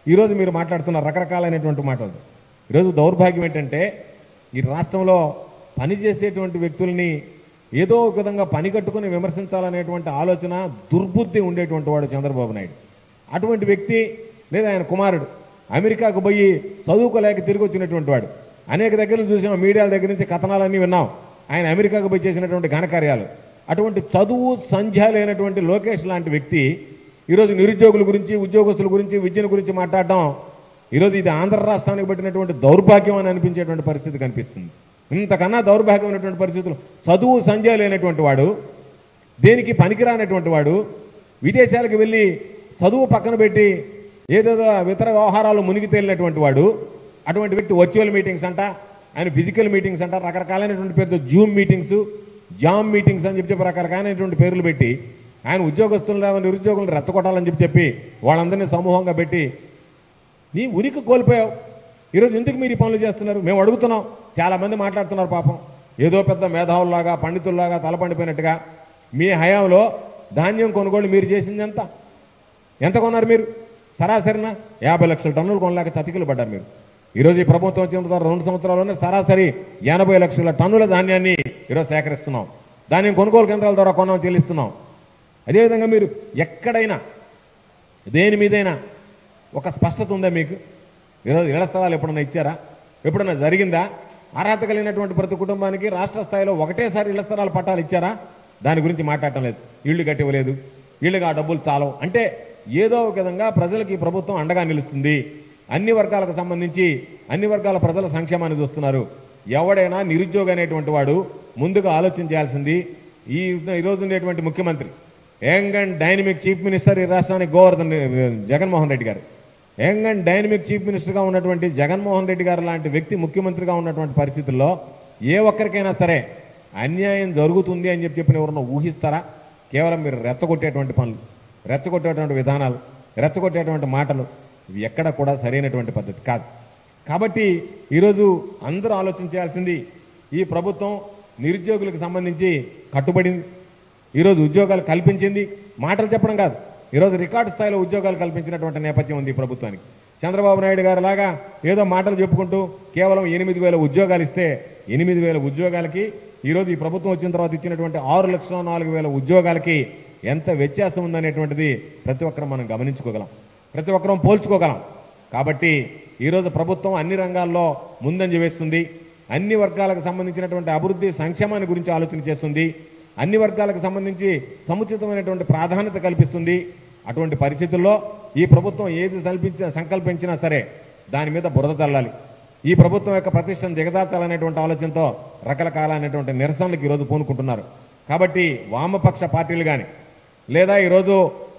ఈరోజు మీరు మాట్లాడుతున్న రకరకాలైనటువంటి మాటలు ఈరోజు దౌర్భాగ్యం ఏంటంటే ఈ రాష్ట్రంలో పనిచేసేటువంటి వ్యక్తుల్ని ఏదో ఒక విధంగా పని కట్టుకుని విమర్శించాలనేటువంటి ఆలోచన దుర్బుద్ధి ఉండేటువంటి వాడు చంద్రబాబు నాయుడు అటువంటి వ్యక్తి లేదా ఆయన కుమారుడు అమెరికాకు పోయి చదువుకోలేక తిరిగి వచ్చినటువంటి వాడు అనేక దగ్గర చూసాం మీడియాల దగ్గర నుంచి కథనాలన్నీ విన్నాం ఆయన అమెరికాకు పోయి చేసినటువంటి ఘనకార్యాలు అటువంటి చదువు సంధ్య లేనటువంటి లోకేష్ లాంటి వ్యక్తి ఈరోజు నిరుద్యోగుల గురించి ఉద్యోగస్తుల గురించి విద్యల గురించి మాట్లాడడం ఈరోజు ఇది ఆంధ్ర రాష్ట్రానికి పట్టినటువంటి దౌర్భాగ్యం అని అనిపించేటువంటి పరిస్థితి కనిపిస్తుంది ఇంతకన్నా దౌర్భాగ్యమైనటువంటి పరిస్థితులు చదువు సంధ్య లేనటువంటి వాడు దేనికి పనికిరానటువంటి వాడు విదేశాలకు వెళ్ళి చదువు పక్కన పెట్టి ఏదేదో ఇతర వ్యవహారాలు మునిగి తేలినటువంటి వాడు అటువంటి వ్యక్తి వర్చువల్ మీటింగ్స్ అంట ఆయన ఫిజికల్ మీటింగ్స్ అంట రకరకాలైనటువంటి పేరుతో జూమ్ మీటింగ్స్ జామ్ మీటింగ్స్ అని చెప్పి చెప్పి రకరకాలైనటువంటి పేర్లు పెట్టి ఆయన ఉద్యోగస్తులను నిరుద్యోగులను రెచ్చగొట్టాలని చెప్పి చెప్పి వాళ్ళందరినీ సమూహంగా పెట్టి నీ ఉనికి కోల్పోయావు ఈరోజు ఎందుకు మీరు ఈ పనులు చేస్తున్నారు మేము అడుగుతున్నాం చాలా మంది మాట్లాడుతున్నారు పాపం ఏదో పెద్ద మేధావుల్లాగా పండితుల్లాగా తలపండిపోయినట్టుగా మీ హయాంలో ధాన్యం కొనుగోలు మీరు చేసింది ఎంత ఎంత కొన్నారు మీరు సరాసరిన యాభై లక్షల టన్నులు కొనలేక చతికిలు పడ్డారు మీరు ఈరోజు ఈ ప్రభుత్వం వచ్చిన తర్వాత రెండు సంవత్సరాల్లోనే సరాసరి ఎనభై లక్షల టన్నుల ధాన్యాన్ని ఈరోజు సేకరిస్తున్నాం ధాన్యం కొనుగోలు కేంద్రాల ద్వారా కొన్నాం చెల్లిస్తున్నాం అదేవిధంగా మీరు ఎక్కడైనా దేని మీదైనా ఒక స్పష్టత ఉందా మీకు ఈరోజు ఇళ్ల స్థలాలు ఎప్పుడన్నా ఇచ్చారా ఎప్పుడన్నా జరిగిందా అర్హత కలిగినటువంటి ప్రతి కుటుంబానికి రాష్ట్ర స్థాయిలో ఒకటేసారి ఇళ్ల స్థలాలు పట్టాలు ఇచ్చారా దాని గురించి మాట్లాడటం లేదు ఇళ్ళు కట్టివ్వలేదు ఇళ్ళకి ఆ డబ్బులు చాలవు అంటే ఏదో ఒక విధంగా ప్రజలకు ఈ ప్రభుత్వం అండగా నిలుస్తుంది అన్ని వర్గాలకు సంబంధించి అన్ని వర్గాల ప్రజల సంక్షేమాన్ని చూస్తున్నారు ఎవడైనా నిరుద్యోగి అనేటువంటి వాడు ముందుగా ఆలోచన చేయాల్సింది ఈ ఈరోజు ఉండేటువంటి ముఖ్యమంత్రి young and dynamic chief minister ఈ రాష్ట్రానికి గోవర్ధన్ జగన్మోహన్ రెడ్డి గారు యంగ్ అండ్ డైనమిక్ చీఫ్ మినిస్టర్గా ఉన్నటువంటి జగన్మోహన్ రెడ్డి గారు లాంటి వ్యక్తి ముఖ్యమంత్రిగా ఉన్నటువంటి పరిస్థితుల్లో ఏ ఒక్కరికైనా సరే అన్యాయం జరుగుతుంది అని చెప్పి చెప్పిన ఎవరన్నా ఊహిస్తారా కేవలం మీరు రెచ్చగొట్టేటువంటి పనులు రెచ్చగొట్టేటువంటి విధానాలు రెచ్చగొట్టేటువంటి మాటలు ఇవి ఎక్కడ కూడా సరైనటువంటి పద్ధతి కాదు కాబట్టి ఈరోజు అందరూ ఆలోచించాల్సింది ఈ ప్రభుత్వం నిరుద్యోగులకు సంబంధించి కట్టుబడింది ఈరోజు ఉద్యోగాలు కల్పించింది మాటలు చెప్పడం కాదు ఈరోజు రికార్డు స్థాయిలో ఉద్యోగాలు కల్పించినటువంటి నేపథ్యం ఉంది ఈ ప్రభుత్వానికి చంద్రబాబు నాయుడు గారు లాగా ఏదో మాటలు చెప్పుకుంటూ కేవలం ఎనిమిది వేల ఉద్యోగాలు ఇస్తే ఎనిమిది వేల ఉద్యోగాలకి ఈరోజు ఈ ప్రభుత్వం వచ్చిన తర్వాత ఇచ్చినటువంటి ఆరు లక్షల నాలుగు వేల ఉద్యోగాలకి ఎంత వ్యత్యాసం ఉందనేటువంటిది ప్రతి ఒక్కరం మనం గమనించుకోగలం ప్రతి ఒక్కరం పోల్చుకోగలం కాబట్టి ఈరోజు ప్రభుత్వం అన్ని రంగాల్లో ముందంజ వేస్తుంది అన్ని వర్గాలకు సంబంధించినటువంటి అభివృద్ధి సంక్షేమాన్ని గురించి ఆలోచన చేస్తుంది అన్ని వర్గాలకు సంబంధించి సముచితమైనటువంటి ప్రాధాన్యత కల్పిస్తుంది అటువంటి పరిస్థితుల్లో ఈ ప్రభుత్వం ఏది కల్పించ సంకల్పించినా సరే దాని మీద బురద చల్లాలి ఈ ప్రభుత్వం యొక్క ప్రతిష్టను దిగదార్చాలనేటువంటి ఆలోచనతో రకరకాలైనటువంటి నిరసనలకు ఈరోజు పూనుకుంటున్నారు కాబట్టి వామపక్ష పార్టీలు కానీ లేదా ఈరోజు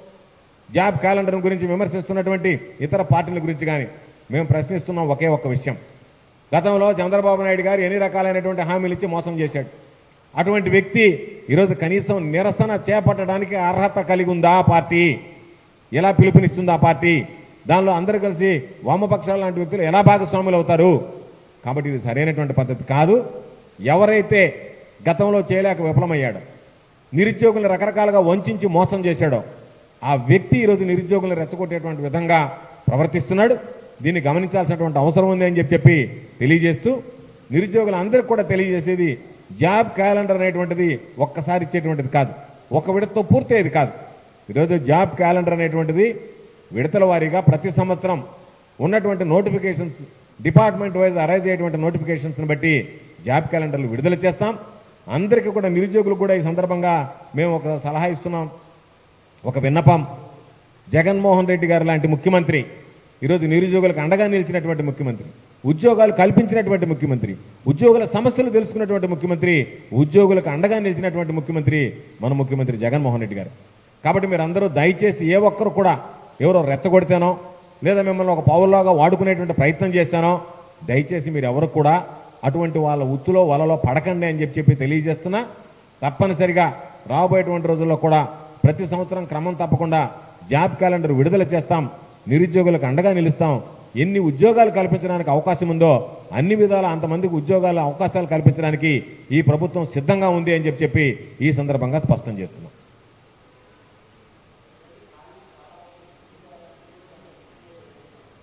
జాబ్ క్యాలెండర్ గురించి విమర్శిస్తున్నటువంటి ఇతర పార్టీల గురించి కానీ మేము ప్రశ్నిస్తున్నాం ఒకే ఒక్క విషయం గతంలో చంద్రబాబు నాయుడు గారు ఎన్ని రకాలైనటువంటి హామీలు ఇచ్చి మోసం చేశాడు అటువంటి వ్యక్తి ఈరోజు కనీసం నిరసన చేపట్టడానికి అర్హత కలిగి ఉందా ఆ పార్టీ ఎలా పిలుపునిస్తుంది ఆ పార్టీ దానిలో అందరూ కలిసి వామపక్షాలు లాంటి వ్యక్తులు ఎలా భాగస్వాములు అవుతారు కాబట్టి ఇది సరైనటువంటి పద్ధతి కాదు ఎవరైతే గతంలో చేయలేక విఫలమయ్యాడో నిరుద్యోగులను రకరకాలుగా వంచి మోసం చేశాడో ఆ వ్యక్తి ఈరోజు నిరుద్యోగులను రెచ్చగొట్టేటువంటి విధంగా ప్రవర్తిస్తున్నాడు దీన్ని గమనించాల్సినటువంటి అవసరం ఉంది అని చెప్పి చెప్పి తెలియజేస్తూ నిరుద్యోగులందరికీ కూడా తెలియజేసేది జాబ్ క్యాలెండర్ అనేటువంటిది ఒక్కసారి ఇచ్చేటువంటిది కాదు ఒక విడతతో పూర్తయ్యేది కాదు ఈరోజు జాబ్ క్యాలెండర్ అనేటువంటిది విడతల వారీగా ప్రతి సంవత్సరం ఉన్నటువంటి నోటిఫికేషన్స్ డిపార్ట్మెంట్ వైజ్ అరైజ్ అయ్యేటువంటి నోటిఫికేషన్స్ని బట్టి జాబ్ క్యాలెండర్లు విడుదల చేస్తాం అందరికీ కూడా నిరుద్యోగులు కూడా ఈ సందర్భంగా మేము ఒక సలహా ఇస్తున్నాం ఒక విన్నపం జగన్మోహన్ రెడ్డి గారు లాంటి ముఖ్యమంత్రి ఈరోజు నిరుద్యోగులకు అండగా నిలిచినటువంటి ముఖ్యమంత్రి ఉద్యోగాలు కల్పించినటువంటి ముఖ్యమంత్రి ఉద్యోగుల సమస్యలు తెలుసుకున్నటువంటి ముఖ్యమంత్రి ఉద్యోగులకు అండగా నిలిచినటువంటి ముఖ్యమంత్రి మన ముఖ్యమంత్రి జగన్మోహన్ రెడ్డి గారు కాబట్టి మీరు అందరూ దయచేసి ఏ ఒక్కరు కూడా ఎవరో రెచ్చగొడితేనో లేదా మిమ్మల్ని ఒక పౌరులాగా వాడుకునేటువంటి ప్రయత్నం చేశానో దయచేసి మీరు ఎవరు కూడా అటువంటి వాళ్ళ ఉత్తులో వలలో పడకండి అని చెప్పి చెప్పి తెలియజేస్తున్నా తప్పనిసరిగా రాబోయేటువంటి రోజుల్లో కూడా ప్రతి సంవత్సరం క్రమం తప్పకుండా జాబ్ క్యాలెండర్ విడుదల చేస్తాం నిరుద్యోగులకు అండగా నిలుస్తాం ఎన్ని ఉద్యోగాలు కల్పించడానికి అవకాశం ఉందో అన్ని విధాల అంతమందికి ఉద్యోగాల అవకాశాలు కల్పించడానికి ఈ ప్రభుత్వం సిద్ధంగా ఉంది అని చెప్పి చెప్పి ఈ సందర్భంగా స్పష్టం చేస్తున్నాం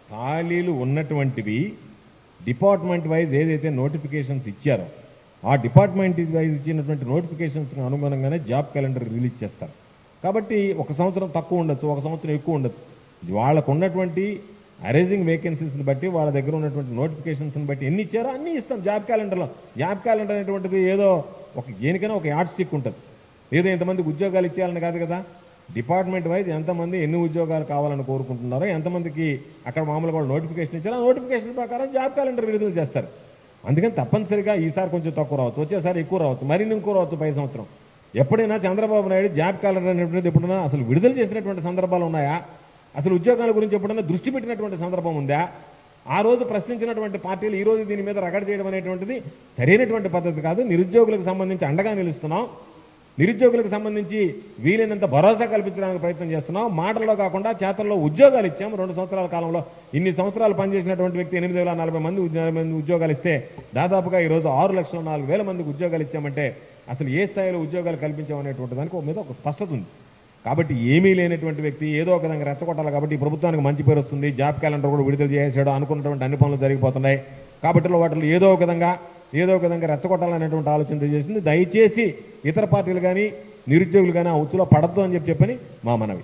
ఖాళీలు ఉన్నటువంటివి డిపార్ట్మెంట్ వైజ్ ఏదైతే నోటిఫికేషన్స్ ఇచ్చారో ఆ డిపార్ట్మెంట్ వైజ్ ఇచ్చినటువంటి నోటిఫికేషన్స్ అనుగుణంగానే జాబ్ క్యాలెండర్ రిలీజ్ చేస్తారు కాబట్టి ఒక సంవత్సరం తక్కువ ఉండొచ్చు ఒక సంవత్సరం ఎక్కువ ఉండొచ్చు వాళ్ళకు ఉన్నటువంటి అరేంజింగ్ వేకెన్సీస్ని బట్టి వాళ్ళ దగ్గర ఉన్నటువంటి నోటిఫికేషన్స్ని బట్టి ఎన్ని ఇచ్చారో అన్ని ఇస్తాం జాబ్ క్యాలెండర్లో జాబ్ క్యాలెండర్ అనేటువంటిది ఏదో ఒక దేనికైనా ఒక యాడ్ స్టిక్ ఉంటుంది ఏదో ఇంతమందికి ఉద్యోగాలు ఇచ్చేయాలని కాదు కదా డిపార్ట్మెంట్ వైజ్ ఎంతమంది ఎన్ని ఉద్యోగాలు కావాలని కోరుకుంటున్నారో ఎంతమందికి అక్కడ మామూలుగా వాళ్ళు నోటిఫికేషన్ ఇచ్చారో ఆ నోటిఫికేషన్ ప్రకారం జాబ్ క్యాలెండర్ విడుదల చేస్తారు అందుకని తప్పనిసరిగా ఈసారి కొంచెం తక్కువ రావచ్చు వచ్చేసారి ఎక్కువ రావచ్చు మరిన్ని ఇంకో రావచ్చు పై సంవత్సరం ఎప్పుడైనా చంద్రబాబు నాయుడు జాబ్ క్యాలెండర్ అనేటువంటిది ఎప్పుడైనా అసలు విడుదల చేసినటువంటి సందర్భాలు ఉన్నాయా అసలు ఉద్యోగాల గురించి ఎప్పుడైనా దృష్టి పెట్టినటువంటి సందర్భం ఉందా ఆ రోజు ప్రశ్నించినటువంటి పార్టీలు ఈ రోజు దీని మీద రగడ చేయడం అనేటువంటిది సరైనటువంటి పద్ధతి కాదు నిరుద్యోగులకు సంబంధించి అండగా నిలుస్తున్నాం నిరుద్యోగులకు సంబంధించి వీలైనంత భరోసా కల్పించడానికి ప్రయత్నం చేస్తున్నాం మాటల్లో కాకుండా చేతల్లో ఉద్యోగాలు ఇచ్చాం రెండు సంవత్సరాల కాలంలో ఇన్ని సంవత్సరాలు పనిచేసినటువంటి వ్యక్తి ఎనిమిది వేల నలభై మంది ఉద్యోగ- మంది ఉద్యోగాలు ఇస్తే దాదాపుగా ఈ రోజు ఆరు లక్షల నాలుగు వేల మందికి ఉద్యోగాలు ఇచ్చామంటే అసలు ఏ స్థాయిలో ఉద్యోగాలు కల్పించామనేటువంటి దానికి ఒక మీద ఒక స్పష్టత ఉంది కాబట్టి ఏమీ లేనటువంటి వ్యక్తి ఏదో ఒక విధంగా రెచ్చగొట్టాలి కాబట్టి ఈ ప్రభుత్వానికి మంచి పేరు వస్తుంది జాబ్ క్యాలెండర్ కూడా విడుదల చేసాడు అనుకున్నటువంటి అన్ని పనులు జరిగిపోతున్నాయి కాబట్టి వాటిలో ఏదో ఒక విధంగా ఏదో ఒక విధంగా రెచ్చగొట్టాలనేటువంటి ఆలోచన చేసింది దయచేసి ఇతర పార్టీలు కానీ నిరుద్యోగులు కానీ ఆ ఉచ్చులో పడద్దు అని చెప్పి చెప్పని మా మనవి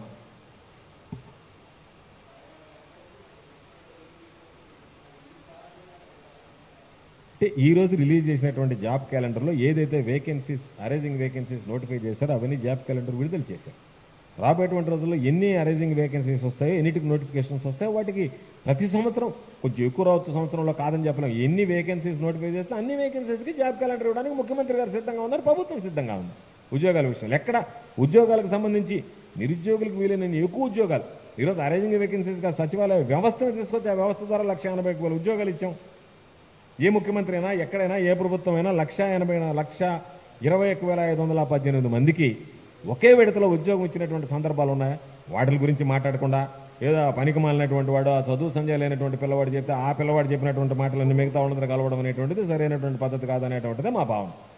అంటే ఈ రోజు రిలీజ్ చేసినటువంటి జాబ్ క్యాలెండర్లో ఏదైతే వేకెన్సీస్ అరేంజింగ్ వేకెన్సీస్ నోటిఫై చేశారో అవన్నీ జాబ్ క్యాలెండర్ విడుదల చేశారు రాబోయేటువంటి రోజుల్లో ఎన్ని అరేంజింగ్ వేకెన్సీస్ వస్తాయో ఎన్నిటికి నోటిఫికేషన్స్ వస్తాయో వాటికి ప్రతి సంవత్సరం కొంచెం ఎక్కువ రావచ్చు సంవత్సరంలో కాదని చెప్పలేం ఎన్ని వేకెన్సీస్ నోటిఫై చేస్తే అన్ని వేకెన్సీస్కి జాబ్ క్యాలెండర్ ఇవ్వడానికి ముఖ్యమంత్రి గారు సిద్ధంగా ఉన్నారు ప్రభుత్వం సిద్ధంగా ఉంది ఉద్యోగాల విషయంలో ఎక్కడ ఉద్యోగాలకు సంబంధించి నిరుద్యోగులకు వీలైన ఎక్కువ ఉద్యోగాలు ఈరోజు అరేంజింగ్ వేకెన్సీస్గా సచివాలయ వ్యవస్థను తీసుకొచ్చి ఆ వ్యవస్థ ద్వారా లక్ష ఎనభై వేల ఉద్యోగాలు ఇచ్చాం ఏ ముఖ్యమంత్రి అయినా ఎక్కడైనా ఏ ప్రభుత్వం అయినా లక్ష ఎనభై లక్ష ఇరవై ఒక్క వేల ఐదు వందల పద్దెనిమిది మందికి ఒకే విడతలో ఉద్యోగం ఇచ్చినటువంటి సందర్భాలు ఉన్నాయా వాటి గురించి మాట్లాడకుండా ఏదో పనికి మాలినటువంటి వాడు ఆ చదువు సంజయ్ లేనటువంటి పిల్లవాడు చెప్తే ఆ పిల్లవాడు చెప్పినటువంటి మాటలన్నీ మిగతా వాళ్ళందరూ కలవడం అనేటువంటిది సరైనటువంటి పద్ధతి కాదనేటువంటిదే మా భావన